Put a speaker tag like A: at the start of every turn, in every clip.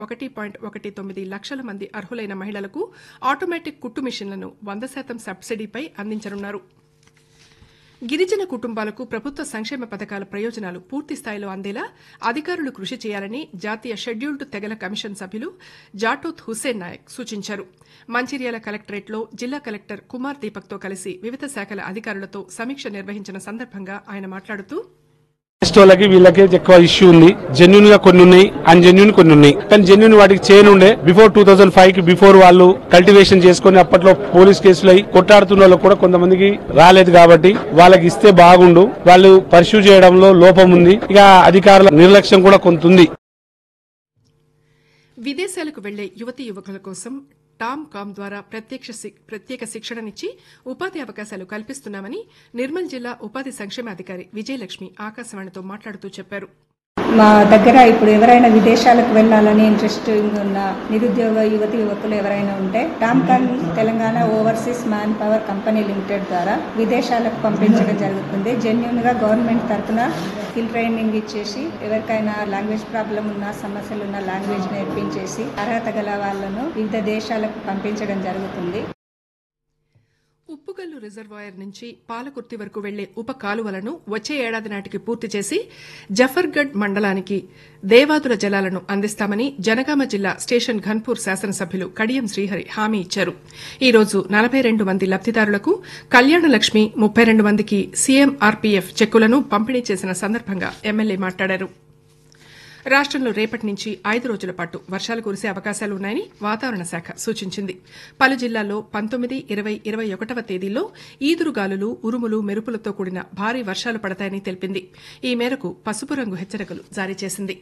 A: ఒకటి పాయింట్ ఒకటి తొమ్మిది లక్షల మంది అర్హులైన మహిళలకు ఆటోమేటిక్ కుట్టు మిషన్లను వంద శాతం సబ్సిడీపై అందించనున్నారు గిరిజన కుటుంబాలకు ప్రభుత్వ సంక్షేమ పథకాల ప్రయోజనాలు పూర్తి స్థాయిలో అందేలా అధికారులు కృషి చేయాలని జాతీయ షెడ్యూల్డ్ తెగల కమిషన్ సభ్యులు జాటోత్ హుస్సేన్ నాయక్ సూచించారు మంచిర్యాల కలెక్టరేట్లో జిల్లా కలెక్టర్ కుమార్ దీపక్తో కలిసి వివిధ శాఖల అధికారులతో సమీక్ష నిర్వహించిన సందర్భంగా ఆయన మాట్లాడుతూ
B: నెక్స్ట్ వాళ్ళకి వీళ్ళకి ఎక్కువ ఇష్యూ ఉంది జెన్యున్ గా కొన్ని ఉన్నాయి అన్జెన్యున్ కొన్ని ఉన్నాయి కానీ జెన్యున్ వాటికి చేయనుండే బిఫోర్ టూ థౌసండ్ ఫైవ్ కి బిఫోర్ వాళ్ళు కల్టివేషన్ చేసుకుని అప్పట్లో పోలీస్ కేసులు అయి కొట్టాడుతున్న వాళ్ళకి కూడా కొంతమందికి రాలేదు కాబట్టి వాళ్ళకి ఇస్తే బాగుండు వాళ్ళు పర్సూ చేయడంలో లోపం ఉంది ఇక అధికారుల నిర్లక్ష్యం కూడా కొంత ఉంది
A: విదేశాలకు వెళ్లే యువతీ యువకుల కోసం టామ్ కామ్ ద్వారా ప్రత్యక్ష శి- ప్రత్యేక శిక్షణనిచ్చి ఉపాధి అవకాశాలు కల్పిస్తున్నామని నిర్మల్ జిల్లా ఉపాధి సంక్షేమాధికారి విజయలక్ష్మి ఆకాశవాణితో మాట్లాడుతూ చెప్పారు
C: మా దగ్గర ఇప్పుడు ఎవరైనా విదేశాలకు వెళ్ళాలని ఇంట్రెస్టింగ్ ఉన్న నిరుద్యోగ యువతి యువకులు ఎవరైనా ఉంటే TOMCOM Telangana overseas manpower company limited ద్వారా విదేశాలకు పంపించడం జరుగుతుంది జెన్యున్ గా గవర్నమెంట్ తరఫున స్కిల్ ట్రైనింగ్ ఇచ్చేసి ఎవరికైనా లాంగ్వేజ్ ప్రాబ్లం ఉన్న సమస్యలు ఉన్న లాంగ్వేజ్ నేర్పించేసి అర్హత గల వాళ్ళను వివిధ దేశాలకు పంపించడం జరుగుతుంది
A: ఉప్పుగల్లు రిజర్వాయర్ నుంచి పాలకుర్తి వరకు వెళ్లే ఉప కాలువలను వచ్చే ఏడాది నాటికి పూర్తి చేసి జఫర్గఢ్ మండలానికి దేవాదుల జలాలను అందిస్తామని జనగామ జిల్లా స్టేషన్ ఘన్పూర్ శాసనసభ్యులు కడియం శ్రీహరి హామీ ఇచ్చారు ఈ రోజు నలభై రెండు మంది లబ్దిదారులకు కళ్యాణ లక్ష్మి ముప్పై రెండు మందికి సీఎం ఆర్పీఎఫ్ చెక్కులను పంపిణీ చేసిన సందర్భంగా ఎమ్మెల్యే మాట్లాడారు రాష్టంలో రేపటి నుంచి ఐదు రోజుల పాటు వర్షాలు కురిసే అవకాశాలు ఉన్నాయని వాతావరణ శాఖ సూచించింది పలు జిల్లాల్లో పంతొమ్మిది ఇరవై ఇరవై ఒకటవ తేదీల్లో ఈదురుగాలులు ఉరుములు మెరుపులతో కూడిన భారీ వర్షాలు పడతాయని తెలిపింది ఈ మేరకు పసుపు రంగు హెచ్చరికలు జారీ చేసింది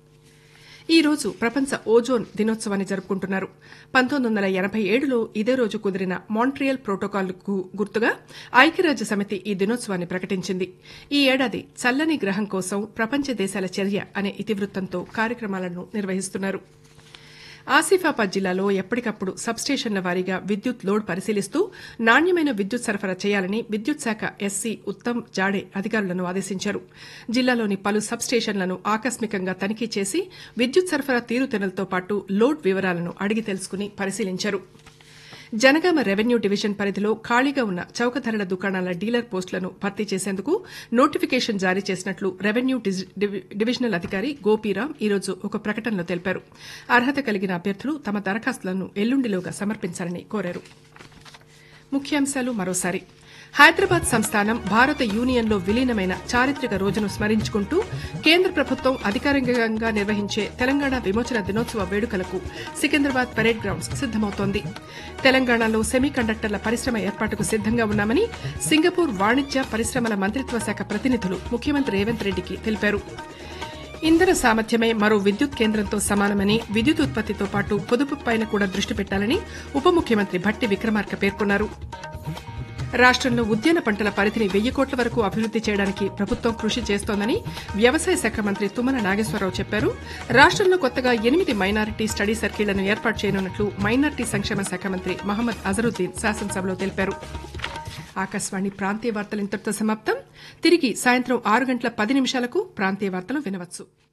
A: ఈ రోజు ప్రపంచ ఓజోన్ దినోత్సవాన్ని జరుపుకుంటున్నారు పంతొమ్మిది వందల ఎనబై ఏడులో ఇదే రోజు కుదిరిన మాంట్రియల్ ప్రోటోకాల్కు గుర్తుగా ఐక్యరాజ్య సమితి ఈ దినోత్సవాన్ని ప్రకటించింది ఈ ఏడాది చల్లని గ్రహం కోసం ప్రపంచ దేశాల చర్య అనే ఇతివృత్తంతో కార్యక్రమాలను నిర్వహిస్తున్నారు ఆసిఫాబాద్ జిల్లాలో ఎప్పటికప్పుడు సబ్స్టేషన్ల వారీగా విద్యుత్ లోడ్ పరిశీలిస్తూ నాణ్యమైన విద్యుత్ సరఫరా చేయాలని విద్యుత్ శాఖ ఎస్సీ ఉత్తమ్ జాడే అధికారులను ఆదేశించారు జిల్లాలోని పలు సబ్స్టేషన్లను ఆకస్మికంగా తనిఖీ చేసి విద్యుత్ సరఫరా తీరుతెన్నులతో పాటు లోడ్ వివరాలను అడిగి తెలుసుకుని పరిశీలించారు జనగామ రెవెన్యూ డివిజన్ పరిధిలో ఖాళీగా ఉన్న చౌక ధరల దుకాణాల డీలర్ పోస్టులను భర్తీ చేసేందుకు నోటిఫికేషన్ జారీ చేసినట్లు రెవెన్యూ డిజి- డివి- డివిజనల్ అధికారి గోపీరాం ఈరోజు ఒక ప్రకటనలో తెలిపారు అర్హత కలిగిన అభ్యర్థులు తమ దరఖాస్తులను ఎల్లుండిలోగా సమర్పించాలని కోరారు ముఖ్యాంశాలు మరోసారి హైదరాబాద్ సంస్థానం భారత యూనియన్లో విలీనమైన చారిత్రక రోజును స్మరించుకుంటూ కేంద్ర ప్రభుత్వం అధికారికంగా నిర్వహించే తెలంగాణ విమోచన దినోత్సవ వేడుకలకు సికింద్రాబాద్ పరేడ్ గ్రౌండ్స్ సిద్దమవుతోంది తెలంగాణలో సెమీ కండక్టర్ల పరిశ్రమ ఏర్పాటుకు సిద్దంగా ఉన్నామని సింగపూర్ వాణిజ్య పరిశ్రమల మంత్రిత్వ శాఖ ప్రతినిధులు ముఖ్యమంత్రి రేవంత్ రెడ్డికి తెలిపారు ఇంధన సామర్థ్యమే మరో విద్యుత్ కేంద్రంతో సమానమని విద్యుత్ ఉత్పత్తితో పాటు పొదుపుపైన కూడా దృష్టి పెట్టాలని ఉప ముఖ్యమంత్రి భట్టి విక్రమార్క పేర్కొన్నారు రాష్టంలో ఉద్యాన పంటల పరిధిని వెయ్యి కోట్ల వరకు అభివృద్ది చేయడానికి ప్రభుత్వం కృషి చేస్తోందని వ్యవసాయ శాఖ మంత్రి తుమ్మల నాగేశ్వరరావు చెప్పారు రాష్టంలో కొత్తగా ఎనిమిది మైనారిటీ స్టడీ సర్కిళ్లను ఏర్పాటు చేయనున్నట్లు మైనారిటీ సంక్షేమ శాఖ మంత్రి మహమ్మద్ అజరుద్దీన్ శాసనసభలో తెలిపారు ఆకాశవాణి ప్రాంతీయ వార్తలు ఇంతటితో సమాప్తం తిరిగి సాయంత్రం ఆరు గంటల పది నిమిషాలకు ప్రాంతీయ వార్తలు వినవచ్చు